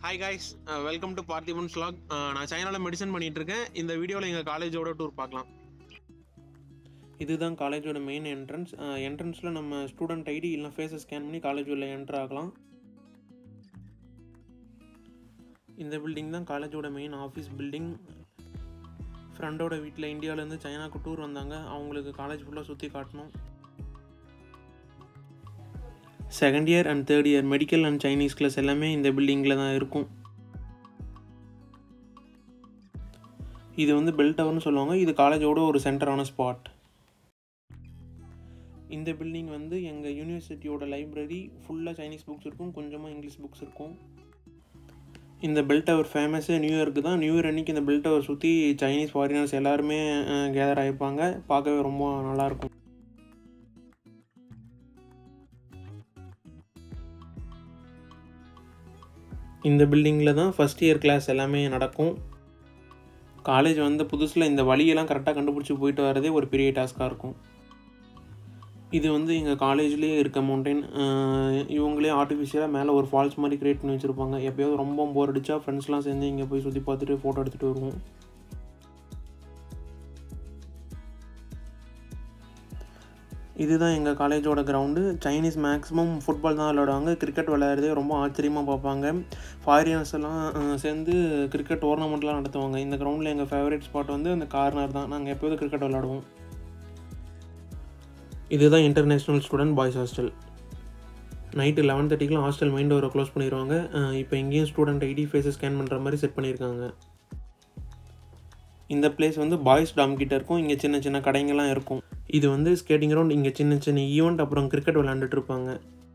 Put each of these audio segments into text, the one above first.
hi guys welcome to Parthiban vlog Uh, நான் சைனாவில் medicine பண்ணிட்டு இருக்கேன் இந்த வீடியோவில் எங்கள் காலேஜோட டூர் பார்க்கலாம் இதுதான் காலேஜோட மெயின் என்ட்ரன்ஸ் என்ட்ரன்ஸில் நம்ம ஸ்டூடெண்ட் ஐடி இல்லை ஃபேஸை ஸ்கேன் பண்ணி காலேஜ் உள்ள என்ட்ரு ஆகலாம் இந்த பில்டிங் தான் காலேஜோட மெயின் ஆஃபீஸ் பில்டிங் ஃப்ரெண்டோட வீட்டில் இந்தியாவிலேருந்து சைனாக்கு டூர் வந்தாங்க அவங்களுக்கு காலேஜ் ஃபுல்லாக சுற்றி காட்டணும் second year and third year medical and Chinese class எல்லாமே இந்த பில்டிங்கில் தான் இருக்கும் இது வந்து பெல் டவர்னு சொல்லுவாங்க இது காலேஜோட ஒரு சென்டரான ஸ்பாட் இந்த பில்டிங் வந்து எங்கள் யூனிவர்சிட்டியோட லைப்ரரி ஃபுல்லாக சைனீஸ் புக்ஸ் இருக்கும் கொஞ்சமாக இங்கிலீஷ் புக்ஸ் இருக்கும் இந்த பெல் டவர் ஃபேமஸே நியூ இயர்க்கு தான் நியூ இயர் அன்னைக்கு இந்த பெல் டவர் சுற்றி சைனீஸ் ஃபாரினர்ஸ் எல்லாருமே கேதர் ஆகிப்பாங்க பார்க்கவே ரொம்ப நல்லாயிருக்கும் இந்த பில்டிங்கில் தான் ஃபஸ்ட் இயர் கிளாஸ் எல்லாமே நடக்கும் காலேஜ் வந்த புதுசில் இந்த வழியெல்லாம் கரெக்டாக கண்டுபிடிச்சி போயிட்டு வரதே ஒரு பெரிய டாஸ்க்காக இருக்கும் இது வந்து எங்கள் காலேஜ்லேயே இருக்க மவுண்டைன் இவங்களே ஆர்டிஃபிஷியலாக மேலே ஒரு ஃபால்ஸ் மாதிரி க்ரியேட் பண்ணி வச்சுருப்பாங்க எப்போயாவது ரொம்ப போர் அடிச்சா ஃப்ரெண்ட்ஸ்லாம் சேர்ந்து இங்கே போய் சுற்றி பார்த்துட்டு ஃபோட்டோ எடுத்துகிட்டு வருவோம் இதுதான் எங்கள் காலேஜோட கிரவுண்டு சைனீஸ் மேக்ஸிமம் ஃபுட்பால் தான் விளையாடுவாங்க கிரிக்கெட் விளையாடுறதே ரொம்ப ஆச்சரியமாக பார்ப்பாங்க ஃபாரினர்ஸ் எல்லாம் அஹ், சேர்ந்து கிரிக்கெட் டோர்னமெண்ட்லாம் நடத்துவாங்க இந்த கிரவுண்டில் எங்கள் ஃபேவரட் ஸ்பாட் வந்து அந்த கார்னர் தான் நாங்கள் எப்போதும் கிரிக்கெட் விளையாடுவோம் இதுதான் international student boys hostel night eleven தேர்ட்டிக்கெலாம் ஹாஸ்டல் மைண்ட் டோரை க்ளோஸ் பண்ணிடுவாங்க இப்போ இங்கேயும் ஸ்டூடெண்ட் ஐடி ஃபேஸை ஸ்கேன் பண்ணுற மாதிரி செட் பண்ணியிருக்காங்க இந்த பிளேஸ் வந்து பாய்ஸ் டாம் கிட்ட இருக்கும் இங்கே சின்ன சின்ன கடைங்கெல்லாம் இருக்கும் இது வந்து ஸ்கேட்டிங் கிரவுண்ட் இங்கே சின்ன சின்ன ஈவெண்ட் அப்புறம் கிரிக்கெட் விளையாண்டுட்டு இருப்பாங்க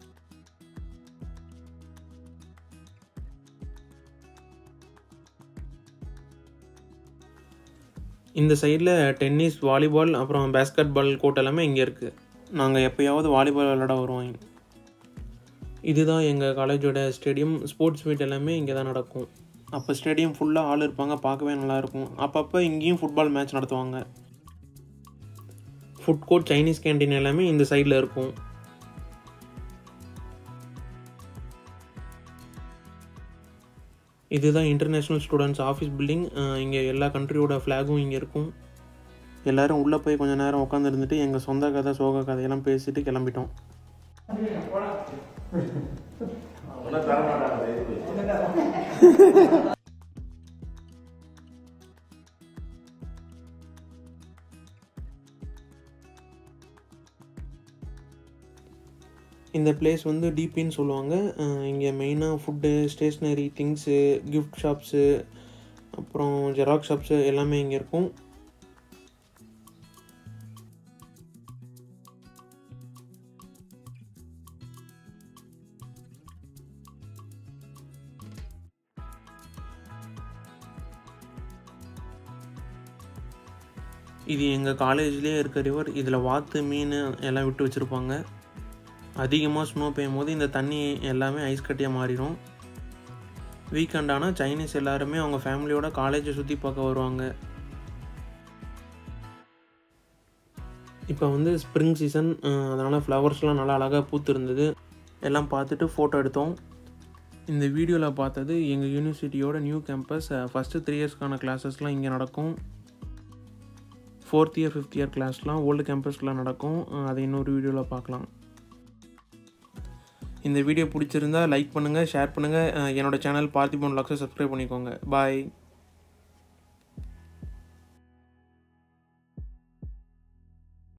இந்த சைடில் டென்னிஸ் வாலிபால் அப்புறம் பேஸ்கெட் பால் கோர்ட் எல்லாமே இங்கே இருக்குது நாங்கள் எப்போயாவது வாலிபால் விளையாட வருவோம் இதுதான் எங்கள் காலேஜோட ஸ்டேடியம் ஸ்போர்ட்ஸ் மீட் எல்லாமே இங்கே தான் நடக்கும் அப்போ ஸ்டேடியம் ஃபுல்லாக ஆள் இருப்பாங்க பார்க்கவே நல்லாயிருக்கும் அப்பப்போ இங்கேயும் ஃபுட்பால் மேட்ச் நடத்துவாங்க ஃபுட் கோர்ட் சைனீஸ் கேண்டீன் எல்லாமே இந்த சைடில் இருக்கும் இதுதான் இன்டர்நேஷ்னல் ஸ்டூடெண்ட்ஸ் ஆஃபீஸ் பில்டிங் இங்கே எல்லா கண்ட்ரியோட ஃப்ளாகும் இங்கே இருக்கும் எல்லாரும் உள்ளே போய் கொஞ்ச நேரம் உட்காந்து இருந்துட்டு எங்கள் சொந்த கதை சோக கதையெல்லாம் பேசிட்டு கிளம்பிட்டோம் இந்த பிளேஸ் வந்து டிபின்னு சொல்லுவாங்க இங்கே மெயினாக food stationery things gift shops அப்புறம் ஜெராக்ஸ் ஷாப்ஸு எல்லாமே இங்கே இருக்கும் இது எங்கள் காலேஜ்லேயே இருக்க ரிவர் இதில் வாத்து மீன் எல்லாம் விட்டு வச்சுருப்பாங்க அதிகமாக ஸ்னோ பெய்யும் போது இந்த தண்ணி எல்லாமே ஐஸ் கட்டியாக மாறிடும் வீக்கெண்ட் ஆனால் சைனீஸ் எல்லாருமே அவங்க ஃபேமிலியோட காலேஜை சுற்றி பார்க்க வருவாங்க இப்போ வந்து ஸ்ப்ரிங் சீசன் அதனால் ஃப்ளவர்ஸ்லாம் நல்லா அழகாக பூத்து இருந்தது எல்லாம் பார்த்துட்டு ஃபோட்டோ எடுத்தோம் இந்த வீடியோவில் பார்த்தது எங்கள் யூனிவர்சிட்டியோட நியூ கேம்பஸ் ஃபஸ்ட்டு த்ரீ இயர்ஸ்க்கான கிளாஸஸ்லாம் இங்கே நடக்கும் ஃபோர்த் இயர் ஃபிஃப்த் இயர் கிளாஸ்லாம் ஓல்டு கேம்பஸ்லாம் நடக்கும் அஹ் அதை இன்னொரு வீடியோவில் பார்க்கலாம் இந்த வீடியோ பிடிச்சிருந்தா லைக் பண்ணுங்கள் ஷேர் பண்ணுங்கள் என்னோட சேனல் பார்த்திபன் லாக்ஸை சப்ஸ்கிரைப் பண்ணிக்கோங்க பாய்